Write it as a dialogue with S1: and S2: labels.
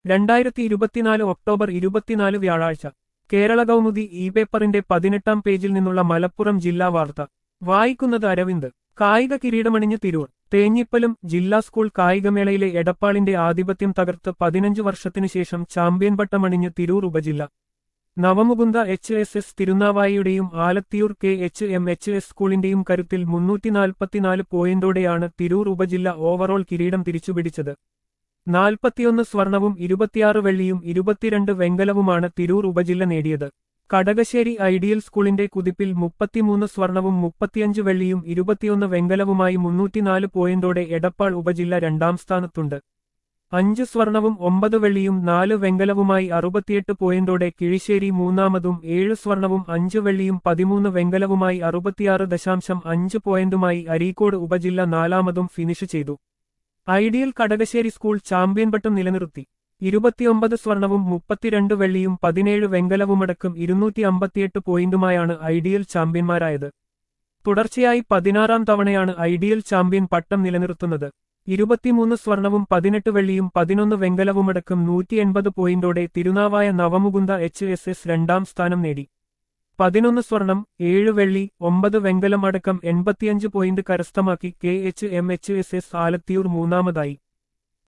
S1: രണ്ടായിരത്തി ഇരുപത്തിനാല് ഒക്ടോബർ ഇരുപത്തിനാല് വ്യാഴാഴ്ച കേരള കൗമുദി ഇ പേപ്പറിന്റെ പതിനെട്ടാം പേജിൽ നിന്നുള്ള മലപ്പുറം ജില്ലാ വാർത്ത വായിക്കുന്നത് അരവിന്ദ് കായിക കിരീടമണിഞ്ഞ് തിരൂർ തേഞ്ഞിപ്പലം ജില്ലാ സ്കൂൾ കായികമേളയിലെ എടപ്പാളിന്റെ ആധിപത്യം തകർത്ത് പതിനഞ്ച് വർഷത്തിനു ശേഷം ചാമ്പ്യൻ പട്ടമണിഞ്ഞ് തിരൂർ ഉപജില്ല നവമുകുന്ദ എച്ച് എസ് എസ് തിരുനാവായിയുടെയും Alathiyur K H M H S സ്കൂളിന്റെയും കരുത്തിൽ മുന്നൂറ്റി നാൽപ്പത്തിനാല് പോയിന്റോടെയാണ് തിരൂർ ഉപജില്ല ഓവറോൾ കിരീടം തിരിച്ചുപിടിച്ചത് നാൽപ്പത്തിയൊന്ന് സ്വർണവും ഇരുപത്തിയാറ് വെള്ളിയും ഇരുപത്തിരണ്ട് വെങ്കലവുമാണ് തിരൂർ ഉപജില്ല നേടിയത് കടകശ്ശേരി ഐഡിയൽ സ്കൂളിന്റെ കുതിപ്പിൽ മുപ്പത്തിമൂന്ന് സ്വർണവും മുപ്പത്തിയഞ്ച് വെള്ളിയും ഇരുപത്തിയൊന്ന് വെങ്കലവുമായി മുന്നൂറ്റിനാല് പോയിന്റോടെ എടപ്പാൾ ഉപജില്ല രണ്ടാം സ്ഥാനത്തുണ്ട് അഞ്ച് സ്വർണവും ഒമ്പത് വെള്ളിയും നാല് വെങ്കലവുമായി അറുപത്തിയെട്ട് പോയിന്റോടെ കിഴിശ്ശേരി മൂന്നാമതും ഏഴ് സ്വർണവും അഞ്ച് വെള്ളിയും പതിമൂന്ന് വെങ്കലവുമായി അറുപത്തിയാറ് ദശാംശം അഞ്ച് പോയിന്റുമായി അരീക്കോട് ഉപജില്ല നാലാമതും ഫിനിഷ് ചെയ്തു ഐഡിയൽ കടകശ്ശേരി സ്കൂൾ ചാമ്പ്യൻ പട്ടം നിലനിർത്തി ഇരുപത്തിയൊമ്പത് സ്വർണവും മുപ്പത്തിരണ്ട് വെള്ളിയും പതിനേഴ് വെങ്കലവുമടക്കം ഇരുന്നൂറ്റി അമ്പത്തിയെട്ട് പോയിന്റുമായാണ് ഐഡിയൽ ചാമ്പ്യന്മാരായത് തുടർച്ചയായി പതിനാറാം തവണയാണ് ഐഡിയൽ ചാമ്പ്യൻ പട്ടം നിലനിർത്തുന്നത് ഇരുപത്തിമൂന്ന് സ്വർണവും പതിനെട്ട് വെള്ളിയും പതിനൊന്ന് വെങ്കലവുമടക്കം നൂറ്റി എൺപത് പോയിന്റോടെ Thirunavaya Navamukunda H S S രണ്ടാം സ്ഥാനം നേടി പതിനൊന്ന് സ്വർണം ഏഴ് വെള്ളി ഒമ്പത് വെങ്കലം അടക്കം എൺപത്തിയഞ്ച് പോയിന്റ് കരസ്ഥമാക്കി K H M H S S Alathiyur മൂന്നാമതായി